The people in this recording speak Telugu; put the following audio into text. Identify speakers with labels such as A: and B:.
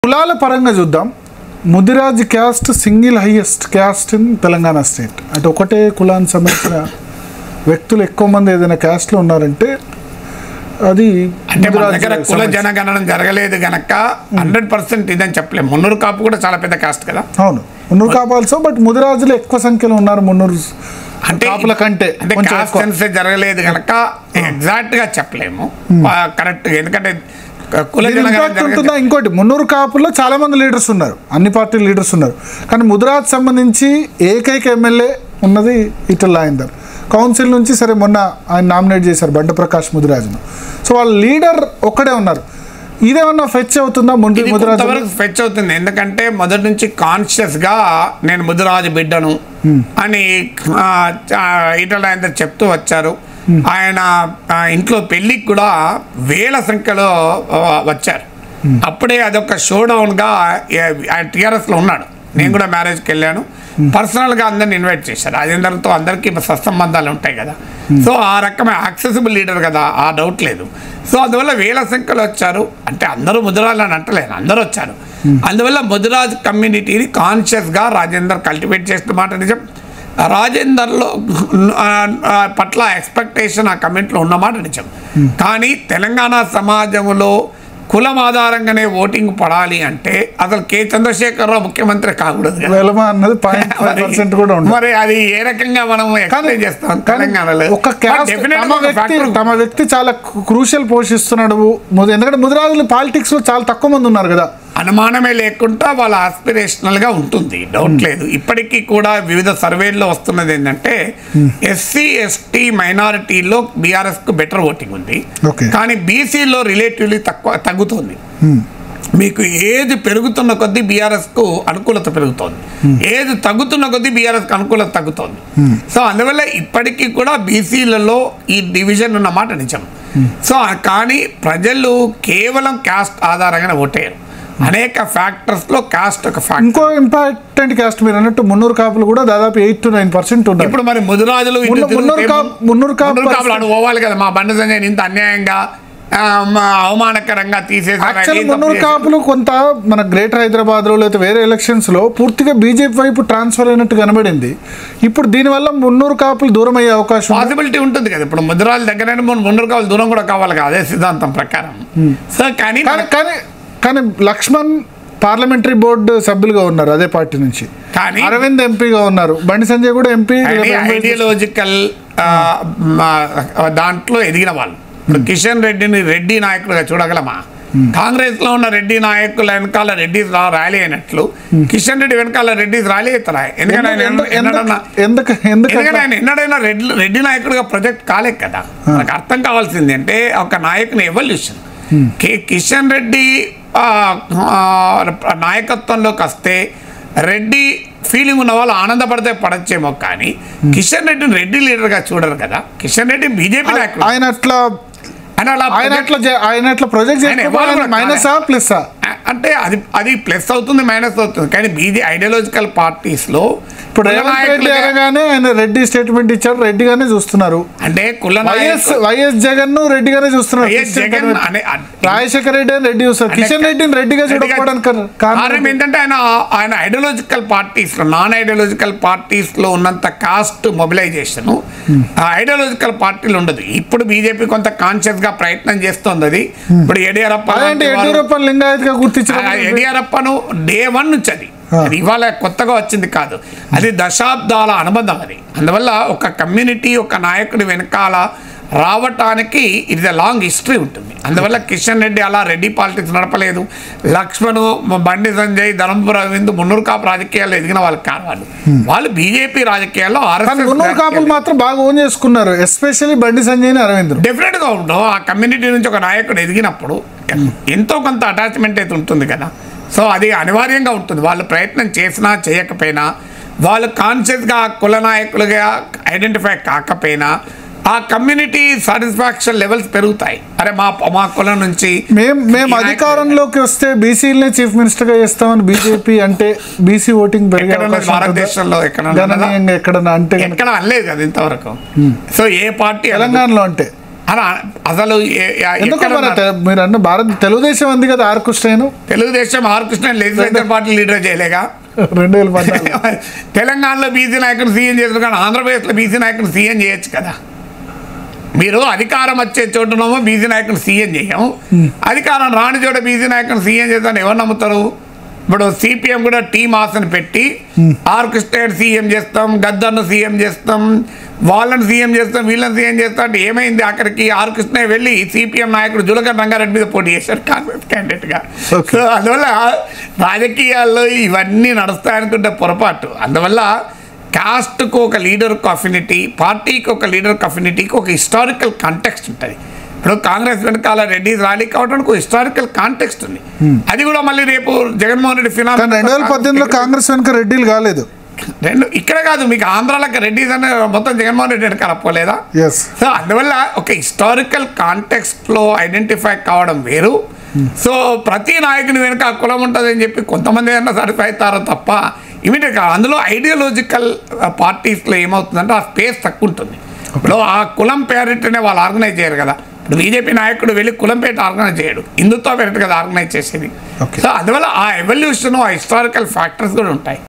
A: కులాల పరంగా చూద్దాం Mudiraj caste single highest caste in Telangana state అంటే ఒకటే కులానికి సంబంధించిన వ్యక్తులు ఎక్కువ మంది ఏదైనా క్యాస్ట్లో ఉన్నారంటే అది
B: అంటే మన
A: ముదిరాజ్
B: దగ్గర కుల
A: సంబంధించి.
B: జనగణన జరగలేదు గనక హండ్రెడ్ పర్సెంట్ ఇదని చెప్పలేము మున్నూరు కాపు కూడా చాలా పెద్ద కాస్ట్ కదా
A: అవును మున్నూరు కాపాల్సో బట్ ముదిరాజులు ఎక్కువ సంఖ్యలో ఉన్నారు మున్నూరు
B: అంటే
A: కాపుల కంటే
B: అంటే
A: కొంచెం
B: కాస్ట్
A: ఎక్కువ.
B: సెన్సే జరగలేదు గనక ఎగ్జాక్ట్ గా చెప్పలేము కరెక్ట్ ఎందుకంటే కుల
A: దీని
B: జనగణన
A: impact
B: జరగ-
A: ఉంటుందా ఇంకోటి మున్నూరు కాపుల్లో చాలా మంది లీడర్స్ ఉన్నారు అన్ని పార్టీ లీడర్స్ ఉన్నారు కానీ ముదిరాజ్ సంబంధించి ఏకైక ఎమ్మెల్యే ఉన్నది ఇటల్ లాయిందర్ కౌన్సిల్ నుంచి సరే మొన్న ఆయన నామినేట్ చేశారు బండ ప్రకాష్ ముదిరాజ్ను సో వాళ్ళ లీడర్ ఒక్కడే ఉన్నారు ఇదేమన్నా ఫెచ్ అవుతుందా ముందు
B: ఇది
A: ముదిరాజ్
B: కొంతవరకు ఫెచ్ అవుతుంది ఎందుకంటే మొదటి నుంచి కాన్షియస్ గా నేను ముదిరాజు బిడ్డను అని ఆ, ఆ, ఈటల రాజేందర్ చెప్తూ వచ్చారు ఆయన ఆ, ఇంట్లో పెళ్లికి కూడా వేల సంఖ్యలో ఆ, వచ్చారు అప్పుడే అదొక షో డౌన్ గా ఏ- ఆయన టిఆర్ఎస్ లో ఉన్నాడు నేను కూడా మ్యారేజ్కి వెళ్ళాను పర్సనల్ గా అందరిని ఇన్వైట్ చేశారు రాజేందర్తో అందరికీ సత్సంబంధాలు ఉంటాయి కదా సో ఆ రకమైన యాక్సెసిబుల్ లీడర్ కదా ఆ డౌట్ లేదు సో అందువల్ల వేల సంఖ్యలో వచ్చారు అంటే అందరూ ముదిరాజు అని అంటలేను అందరూ వచ్చారు అందువల్ల ముదిరాజ్ కమ్యూనిటీని కాన్షియస్గా రాజేందర్ కల్టివేట్ చేసిన మాట నిజం రాజేందర్లో ఆ, ఆ, పట్ల ఎక్స్పెక్టేషన్ ఆ కమెంట్లో ఉన్నమాట నిజం కానీ తెలంగాణ సమాజంలో కులం ఆధారంగానే ఓటింగ్ పడాలి అంటే అసలు కె చంద్రశేఖరరావు ముఖ్యమంత్రి కాకూడదు కదా.
A: వెలమ అన్నది పాయింట్ ఫైవ్
B: మరి-
A: పర్సెంట్ కూడా ఉంటుంది
B: మరి అది ఏ రకంగా మనం ఎక్స్ప్లెయిన్ చేస్తాం
A: కానీ
B: తెలంగాణలో
A: ఒక క్యాస్ట్
B: But definitely
A: తమ
B: ఒక
A: వ్యక్తి
B: factor
A: తమ వ్యక్తి చాలా క్రూషియల్ పోషిస్తున్నాడు ముద- ఎందుకంటే ముదిరాజులు పాలిటిక్స్ లో చాలా తక్కువ మంది ఉన్నారు కదా
B: అనుమానమే లేకుండా వాళ్ళ ఆస్పిరేషనల్ గా ఉంటుంది డౌట్ లేదు ఇప్పటికీ కూడా వివిధ సర్వేల్లో వస్తున్నది ఏంటంటే ఎస్సీ ఎస్టీ మైనారిటీలో బీఆర్ఎస్ కు బెటర్ ఓటింగ్ ఉంది
A: Okay.
B: కానీ బీసీలో రిలేటివ్లీ తక్కువ తగ్గుతుంది మీకు ఏది పెరుగుతున్న కొద్దీ బీఆర్ఎస్ కు అనుకూలత పెరుగుతోంది ఏది తగ్గుతున్న కొద్దీ బీఆర్ఎస్ కు అనుకూలత తగ్గుతోంది సో అందువల్ల ఇప్పటికీ కూడా బీసీలలో ఈ డివిజన్ ఉన్న మాట నిజం సో ఆ- కానీ ప్రజలు కేవలం క్యాస్ట్ ఆధారంగానే ఓటేయరు అనేక ఫ్యాక్టర్స్ లో కాస్ట్ ఒక ఫ్యాక్టర్
A: ఇంకో ఇంపార్టెంట్ క్యాస్ట్ మీరు అన్నట్టు మున్నూరు కాపులు కూడా దాదాపు ఎయిట్ టు నైన్ పర్సెంట్ ఉన్నారు
B: ఇప్పుడు మరి ముదిరాజులు ఇటు
A: మున్న- మున్నూరు
B: తిరిగితే
A: కాపు- మున్నూరు కాపు
B: మున్నూరు కాపులు
A: పరిస్థితి-
B: అటు పోవాలి కదా మా బండి సంజయ్ ఇంత అన్యాయంగా ఆ, మా అవమానకరంగా తీసేసారు
A: యాక్చువల్
B: ఏం తప్పు
A: మున్నూరు
B: చేశారు?
A: కాపులు కొంత మన గ్రేటర్ హైదరాబాద్ లో లేదా వేరే ఎలక్షన్స్ లో పూర్తిగా బీజేపీ వైపు ట్రాన్స్ఫర్ అయినట్టు కనబడింది ఇప్పుడు దీనివల్ల మున్నూరు కాపులు దూరం అయ్యే అవకాశం ఉంది.
B: పాసిబిలిటీ ఉంటుంది కదా ఇప్పుడు ముద్రాల దగ్గర మున్నూరు కావాలి దూరం కూడా కావాలి కదా అదే సిద్ధాంతం ప్రకారం సో కానీ
A: కానీ కానీ కానీ లక్ష్మణ్ పార్లమెంటరీ బోర్డు సభ్యులుగా ఉన్నారు అదే పార్టీ నుంచి
B: కానీ
A: అరవింద్ ఎంపీగా ఉన్నారు బండి సంజయ్ కూడా ఎంపీ
B: ఐడియాలజికల్ దాంట్లో ఎదిగిన వాళ్ళు ఇప్పుడు కిషన్ రెడ్డిని రెడ్డి నాయకుడుగా చూడగలమా కాంగ్రెస్ లో ఉన్న రెడ్డి నాయకుల వెనకాల రెడ్డి ర్యాలీ అయినట్లు కిషన్ రెడ్డి వెనకాల రెడ్డి ర్యాలీ అవుతారా ఎందుకంటే ఆయన ఎన్న- ఎన్నడన్నా
A: ఎందుకు ఎందుకు
B: ఎందుకంటే ఆయన ఎన్నడైనా రెడ్డి రెడ్డి నాయకుడిగా ప్రొజెక్ట్ కాలేదు కదా మనకు అర్థం కావాల్సింది అంటే ఒక నాయకుని ఎవల్యూషన్ కే కిషన్ రెడ్డి ఆ, ఆ, నాయకత్వంలోకి వస్తే రెడ్డి ఫీలింగ్ ఉన్న వాళ్ళు ఆనందపడితే పడచ్చేమో కానీ కిషన్ రెడ్డిని రెడ్డి లీడర్గా చూడరు కదా కిషన్ రెడ్డి బీజేపీ నాయకుడు
A: ఆయన అట్లా
B: ఆయన అలా
A: ఆయన
B: project-
A: అట్లా చే- ఆయన అట్లా ప్రొజెక్ట్
B: ఆయన ఎవరు కూడా
A: మైనస్ ఆ ప్లస్ ఆ
B: అంటే అది అది ప్లస్ అవుతుంది మైనస్ అవుతుంది కానీ బీజే ఐడియాలజికల్ పార్టీస్ లో
A: ఇప్పుడు
B: కుల
A: రేవంత్ రెడ్డి
B: నాయకులుగా-
A: అనగానే ఆయన రెడ్డి స్టేట్మెంట్ ఇచ్చారు రెడ్డిగానే చూస్తున్నారు
B: అంటే కుల
A: వైఎస్
B: నాయకులు
A: వైఎస్ జగన్ ను రెడ్డిగానే చూస్తున్నారు
B: వైఎస్
A: క్రిస్టియన్
B: జగన్
A: కన్వెన్-
B: అనే
A: రాజశేఖర రెడ్డి అని రెడ్డి చూస్తారు కిషన్ రెడ్డిని రెడ్డిగా చూడకపోవడానికి
B: కారణం
A: కారణం
B: ఏంటంటే ఆయన ఆయన ఐడియాలజికల్ పార్టీస్ లో నాన్ ఐడియాలజికల్ పార్టీస్ లో ఉన్నంత కాస్ట్ మొబిలైజేషన్ ఐడియాలజికల్ పార్టీలు ఉండదు ఇప్పుడు బీజేపీ కొంత కాన్షియస్ గా ప్రయత్నం చేస్తోంది అది ఇప్పుడు యడియూరప్ప
A: అదేంటి
B: లాంటి వారు-
A: యడ్యూరప్ప లింగాయత్ గా
B: ఆ
A: గుర్తించిన
B: యడియూరప్పను డే వన్ నుంచి అది అది ఇవాళ కొత్తగా వచ్చింది కాదు అది దశాబ్దాల అనుబంధం అది అందువల్ల ఒక కమ్యూనిటీ ఒక నాయకుడి వెనకాల రావటానికి ఇది లాంగ్ హిస్టరీ ఉంటుంది అందువల్ల కిషన్ రెడ్డి అలా రెడ్డి పాలిటిక్స్ నడపలేదు లక్ష్మణ్ బండి సంజయ్ ధనంపుర రవీంద్ర మున్నూరు కాపు రాజకీయాల్లో ఎదిగిన వాళ్ళు కాదు వాళ్ళు వాళ్ళు బీజేపీ రాజకీయాల్లో
A: కానీ మున్నూరు కాపులు
B: ఆర్ఎస్ఎస్
A: మాత్రం బాగా ఓన్ చేసుకున్నారు ఎస్పెషల్లీ బండి సంజయ్ అరవింద్
B: డెఫినెట్ గా ఉండవు ఆ కమ్యూనిటీ నుంచి ఒక నాయకుడు ఎదిగినప్పుడు ఎంతో కొంత అటాచ్మెంట్ అయితే ఉంటుంది కదా సో అది అనివార్యంగా ఉంటుంది వాళ్ళు ప్రయత్నం చేసినా చేయకపోయినా వాళ్ళు కాన్షియస్గా కుల నాయకులుగా ఐడెంటిఫై కాకపోయినా ఆ కమ్యూనిటీ సాటిస్ఫాక్షన్ లెవెల్స్ పెరుగుతాయి అరే మా మా కులం నుంచి
A: మేము మేము
B: ఈ నాయకుడు-
A: అధికారంలోకి వస్తే బీసీలనే చీఫ్ మినిస్టర్ గా చేస్తామని బీజేపీ అంటే బీసీ ఓటింగ్ పెరిగే
B: ఎక్కడ ఉన్నది
A: అవకాశం ఉంటుందా?
B: భారతదేశంలో ఎక్కడ ఉన్నదా?
A: గణనీయంగా ఎక్కడన్నా అంటే గనుక
B: ఎక్కడ అనలేదు కదా ఇంతవరకు సో ఏ పార్టీ అనదు.
A: తెలంగాణలో అంటే
B: అలా అసలు ఏ- ఏ-
A: ఎందుకు
B: ఎక్కడ
A: మరి
B: ఉన్నారు?
A: తె- మీరు అన్న భారత్ తెలుగుదేశం ఉంది కదా ఆర్ కృష్ణయ్యను
B: Telugudesam R Krishna legislature party leader చేయలేగా
A: రెండు వేల పద్నాలుగు
B: తెలంగాణలో బీసీ నాయకుడు సీఎం చేస్తారు కానీ ఆంధ్రప్రదేశ్లో బీసీ నాయకుడు సీఎం చేయొచ్చు కదా మీరు అధికారం వచ్చే చోటునేమో బీసీ నాయకుడు సీఎం చేయం అధికారం రాని చోట బీసీ నాయకుడు సీఎం చేస్తాను ఎవరు నమ్ముతారు ఇప్పుడు సిపిఎం కూడా టీమ్ ఆసన పెట్టి ఆర్ కృష్ణ సీఎం చేస్తాం గద్దర్ను సీఎం చేస్తాం వాళ్ళని సీఎం చేస్తాం వీళ్ళని సీఎం చేస్తాం అంటే ఏమైంది అక్కడికి ఆర్ కృష్ణ వెళ్ళి సిపిఎం నాయకుడు జులకర్ రంగారెడ్డి మీద పోటీ చేశారు కాంగ్రెస్ క్యాండిడేట్గా
A: Okay.
B: సో అందువల్ల రాజకీయాల్లో ఇవన్నీ నడుస్తాయనుకుంటే పొరపాటు అందువల్ల కాస్ట్కు ఒక లీడర్కు అఫినిటీ పార్టీకి ఒక లీడర్కి అఫినిటీకి ఒక హిస్టారికల్ కాంటెక్స్ట్ ఉంటుంది ఇప్పుడు కాంగ్రెస్ వెనకాల రెడ్డి ర్యాలీ కావడానికి ఒక హిస్టారికల్ కాంటెక్స్ట్ ఉంది అది కూడా మళ్ళీ రేపు జగన్మోహన్ రెడ్డి ఫినామినా
A: కానీ రెండు వేల పద్దెనిమిదిలో కాంగ్రెస్ వెనుక రెడ్డిలు కాలేదు
B: రెండు ఇక్కడ కాదు మీకు ఆంధ్రాలకు రెడ్డిస్ అనే మొత్తం జగన్మోహన్ రెడ్డి వెనకాల పోలేదా
A: ఎస్
B: సో అందువల్ల ఒక హిస్టారికల్ కాంటెక్స్ట్లో ఐడెంటిఫై కావడం వేరు సో ప్రతి నాయకుని వెనుక ఆ కులం ఉంటుందని చెప్పి కొంతమంది ఏదైనా సాటిస్ఫై అవుతారో తప్ప ఇమీడియట్ కాదు అందులో ఐడియాలజికల్ పార్టీస్లో ఏమవుతుందంటే ఆ స్పేస్ తక్కువ ఉంటుంది ఇప్పుడు ఆ కులం పేరిటనే వాళ్ళు ఆర్గనైజ్ చేయరు కదా ఇప్పుడు బీజేపీ నాయకుడు వెళ్ళి కులం పేట ఆర్గనైజ్ చేయడు హిందుత్వ పేరిట కదా ఆర్గనైజ్ చేసేది
A: Okay.
B: సో అందువల్ల ఆ ఎవల్యూషన్ ఆ హిస్టారికల్ ఫ్యాక్టర్స్ కూడా ఉంటాయి